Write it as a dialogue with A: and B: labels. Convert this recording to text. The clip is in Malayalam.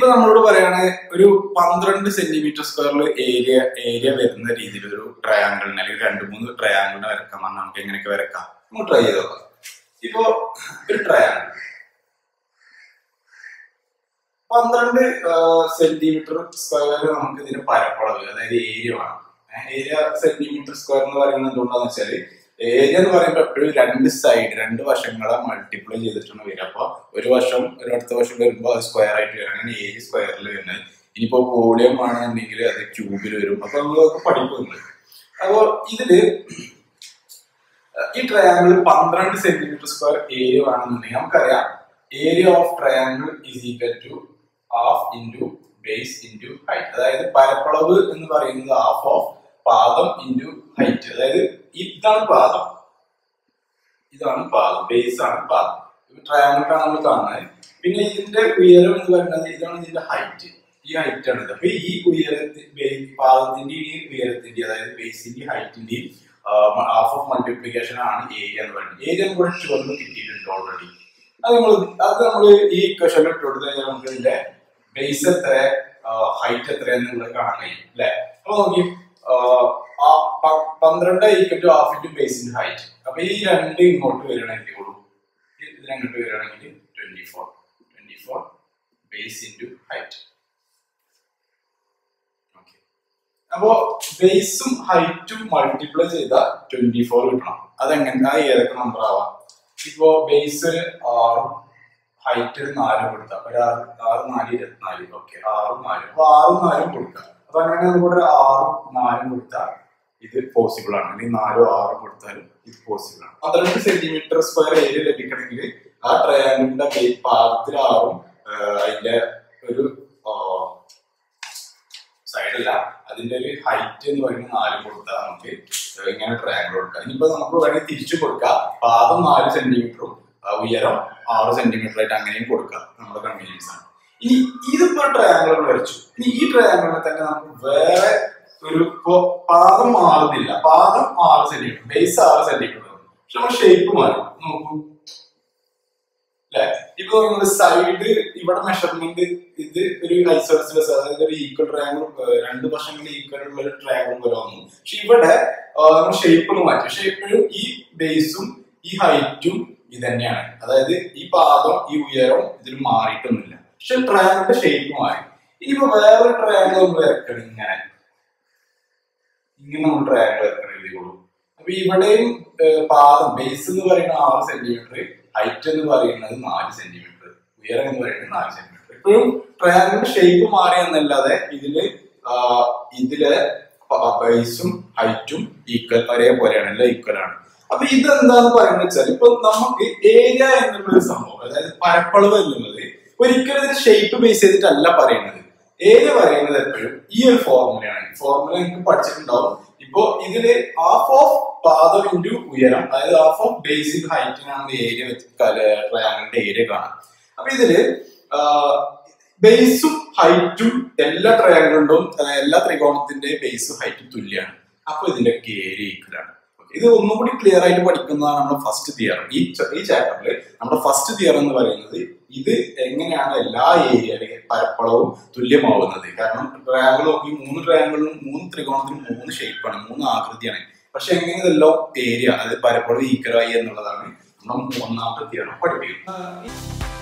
A: ഇനിയിപ്പോ നമ്മളോട് പറയാണ് ഒരു പന്ത്രണ്ട് സെന്റിമീറ്റർ സ്ക്വയറിൽ ഏരിയ ഏരിയ വരുന്ന രീതിയിൽ ഒരു ട്രയാങ്കിളിന് അല്ലെങ്കിൽ രണ്ട് മൂന്ന് ട്രയാങ്കിളിനെ വരക്കാൻ പറഞ്ഞാൽ നമുക്ക് എങ്ങനെയൊക്കെ വരക്കാം നമുക്ക് ട്രൈ ചെയ്ത് നോക്കാം ഇപ്പോ ഒരു ട്രയാങ്കിൾ പന്ത്രണ്ട് സെന്റിമീറ്റർ സ്ക്വയർ നമുക്ക് ഇതിന് പരപ്പളവ് അതായത് ഏരിയ വേണം ഏരിയ സെന്റിമീറ്റർ സ്ക്വയർ എന്ന് പറയുന്നത് എന്തുകൊണ്ടാന്ന് വെച്ചാല് ഏരിയ എന്ന് പറയുമ്പോൾ എപ്പോഴും രണ്ട് സൈഡ് രണ്ട് വശങ്ങളെ മൾട്ടിപ്ലൈ ചെയ്തിട്ടാണ് വരിക അപ്പൊ ഒരു വശം ഒരു അടുത്ത വശം വരുമ്പോൾ അത് സ്ക്വയർ ആയിട്ട് വരും അങ്ങനെ ഏരിയ സ്ക്വയറിൽ വരുന്നത് ഇനിയിപ്പോ വോളിയം ആണെന്നുണ്ടെങ്കിൽ അത് ക്യൂബിൽ വരും അപ്പൊ നമ്മളൊക്കെ പഠിക്കുന്നുണ്ട് അപ്പോ ഇതില് ഈ ട്രയാങ്കിൾ പന്ത്രണ്ട് സെന്റിമീറ്റർ സ്ക്വയർ ഏരിയ വേണമെന്നുണ്ടെങ്കിൽ നമുക്കറിയാം area of triangle is equal to half into base into height അതായത് പരപ്പളവ് എന്ന് പറയുന്നത് ഹാഫ് ഓഫ് പാദം ഇൻറ്റു ഹൈറ്റ് അതായത് ഇതാണ് പാദം ഇതാണ് പാദം ബേസ് ആണ് പാദം ട്രയാങ്കിളാണ് നമ്മൾ കാണുന്നത് പിന്നെ ഇതിന്റെ ഉയരം എന്ന് പറയുന്നത് ഇതാണ് ഇതിന്റെ ഹൈറ്റ് ഈ ഹൈറ്റ് ആണ് ഇത് അപ്പൊ ഈ ഉയരത്തിന്റെ പാദത്തിന്റെ ഈ ഉയരത്തിന്റെ അതായത് ബേസിന്റെ ഹൈറ്റിന്റെയും ഹാഫ് ഓഫ് മൾട്ടിപ്ലിക്കേഷൻ ആണ് ഏരിയ എന്ന് പറയുന്നത് ഏരിയ കൂടെ ചുവന്ന് കിട്ടിയിട്ടുണ്ട് ഓൾറെഡി അത് നമ്മൾ അത് നമ്മൾ ഈ ക്വസ്റ്റൻ ഇട്ട് കൊടുത്തു കഴിഞ്ഞാൽ നമുക്ക് ഇതിന്റെ ബേസ് എത്ര ഹൈറ്റ് എത്ര എന്നുള്ളത് കാണാൻ കഴിയും അല്ലെ അപ്പൊ നോക്കി ആ പ- പന്ത്രണ്ട് ഈക്വൽ ടു ഹാഫ് ഇൻറ്റു ബേസിന്റെ ഹൈറ്റ് അപ്പൊ ഈ രണ്ട് ഇങ്ങോട്ട് വരികയാണെങ്കിൽ കൂടും ഇതിന് അങ്ങോട്ട് വരികയാണെങ്കിൽ twenty four twenty four base into height okay അപ്പോ ബേസും ഹൈറ്റും മൾട്ടിപ്ലൈ ചെയ്താൽ ട്വന്റി ഫോർ കിട്ടണം അതെങ്ങനെ അത് ഏതൊക്കെ നമ്പർ ആവാം ഇപ്പോ ബേസ് ആറും ഹൈറ്റ് ഒരു നാലും കൊടുത്താൽ ഒരു ആറ് ആറ് നാല് ഇരുപത്തിനാല് ഓക്കെ ആറും നാലും അപ്പൊ ആറും നാലും കൊടുക്കാം അപ്പൊ അങ്ങനെ നമുക്കൊരു ആറും നാലും കൊടുത്താൽ ഇത് പോസിബിൾ ആണ് അല്ലെങ്കിൽ നാലോ ആറോ കൊടുത്താലും ഇത് പോസിബിൾ ആണ് പന്ത്രണ്ട് സെന്റിമീറ്റർ സ്ക്വയർ ഏരിയ ലഭിക്കണമെങ്കിൽ ആ ട്രയാങ്കിളിന്റെ പാദത്തിൽ ആറും ആ, അതിന്റെ ഒരു സൈഡല്ല അതിന്റെ ഒരു ഹൈറ്റ് എന്ന് പറയുന്നത് നാല് കൊടുത്താൽ നമുക്ക് ഇങ്ങനെ ട്രയാങ്കിൾ കൊടുക്കാം ഇനിയിപ്പോ നമുക്ക് വേണമെങ്കിൽ തിരിച്ചു കൊടുക്കാം പാദം നാല് സെന്റിമീറ്ററും ഉയരം ആറ് സെന്റിമീറ്റർ ആയിട്ട് അങ്ങനെയും കൊടുക്കാം നമ്മുടെ കൺവീനിയൻസ് ആണ് ഇനി ഇതിപ്പോ ട്രയാങ്കിൾ വരച്ചു ഇനി ഈ ട്രയാങ്കിളിനെ തന്നെ നമുക്ക് വേറെ ഒരു ഇപ്പോ പാദം മാറുന്നില്ല പാദം ആറ് സെന്റിമീറ്റർ ബേസ് ആറ് സെന്റിമീറ്റർ പക്ഷെ നമ്മുടെ ഷേപ്പ് മാറും നോക്കൂ അല്ലെ ഇപ്പൊ നമ്മൾ സൈഡ് ഇവിടെ മെഷർമെന്റ് ഇത് ഒരു ഐസോസിലസ് അതായത് ഒരു ഈക്വൽ ട്രയാങ്കിൾ രണ്ട് വശങ്ങളിൽ ഈക്വൽ ഉള്ള ഒരു ട്രയാങ്കിൾ പോലെ വന്നു പക്ഷെ ഇവിടെ നമ്മൾ ഷേപ്പ് ഒന്ന് മാറ്റി പക്ഷെ എപ്പോഴും ഈ ബേസും ഈ ഹൈറ്റും ഇത് തന്നെയാണ് അതായത് ഈ പാദം ഈ ഉയരം ഇതിൽ മാറിയിട്ടൊന്നുമില്ല പക്ഷെ ട്രയാങ്കിളിന്റെ ഷേപ്പ് മാറി ഇനിയിപ്പോ വേറൊരു ട്രയാങ്കിൾ നമ്മൾ വരക്കണം ഇങ്ങനെ ഇങ്ങനെ നമ്മൾ ട്രയാങ്കിൾ വരക്കണം എഴുതിക്കോളൂ അപ്പൊ ഇവിടെയും ഏഹ്, പാദം ബേസ് എന്ന് പറയുന്ന ആറ് സെന്റിമീറ്റർ ഹൈറ്റ് എന്ന് പറയുന്നത് നാല് സെന്റിമീറ്റർ ഉയരം എന്ന് പറയുന്നത് നാല് സെന്റിമീറ്റർ ഇപ്പോഴും ട്രയാങ്കിൾ ഷേപ്പ് മാറി എന്നല്ലാതെ ഇതില് ആ, ഇതിലെ ബേസും ഹൈറ്റും ഈക്വൽ ഒരേപോലെയാണ് എല്ലാം ഈക്വൽ ആണ് അപ്പൊ ഇതെന്താന്ന് പറയുന്നത് വെച്ചാൽ ഇപ്പൊ നമുക്ക് ഏരിയ എന്നുള്ളൊരു സംഭവം അതായത് പരപ്പളവ് എന്നുള്ളത് ഒരിക്കലും ഇതിന്റെ ഷേപ്പ് ബേസ് ചെയ്തിട്ടല്ല പറയുന്നത് ഏരിയ പറയുന്നത് എപ്പോഴും ഈ ഒരു ഫോർമുലയാണ് ഫോർമുല നിങ്ങൾക്ക് പഠിച്ചിട്ടുണ്ടാവും ഇപ്പോ ഇതില് ഹാഫ് ഓഫ് പാദം ഇൻറ്റു ഉയരം അതായത് ഹാഫ് ഓഫ് ബേസിക് ഹൈറ്റിനാണ് ഏരിയ ട്രയാങ്കിളിന്റെ ഏരിയ കാണാം അപ്പൊ ഇതില് ബേസും ഹൈറ്റും എല്ലാ ട്രയാങ്കിളിലും എല്ലാ ത്രികോണത്തിന്റെ ബേസും ഹൈറ്റും തുല്യമാണ് അപ്പൊ ഇതിന്റെ ഏരിയ ഈക്വൽ ആണ് ഇത് ഒന്നും കൂടി ക്ലിയർ ആയിട്ട് പഠിക്കുന്നതാണ് നമ്മുടെ ഫസ്റ്റ് തിയറം ഈ ച- ഈ ചാപ്റ്ററിൽ നമ്മുടെ ഫസ്റ്റ് തിയറം എന്ന് പറയുന്നത് ഇത് എങ്ങനെയാണ് എല്ലാ ഏരിയ അല്ലെങ്കിൽ പരപ്പളവും തുല്യമാവുന്നത് കാരണം ട്രയാങ്കിൾ നോക്കി മൂന്ന് ട്രയാങ്കിളിനും മൂന്ന് ത്രികോണത്തിനും മൂന്ന് ഷേപ്പാണ് മൂന്ന് ആകൃതിയാണ് പക്ഷെ എങ്ങനെ ഇതെല്ലാം ഏരിയ അതായത് പരപ്പളവ് ഈക്വലായി എന്നുള്ളതാണ് നമ്മുടെ മൂന്നാമത്തെ തിയറം പഠിപ്പിക്കുന്നത്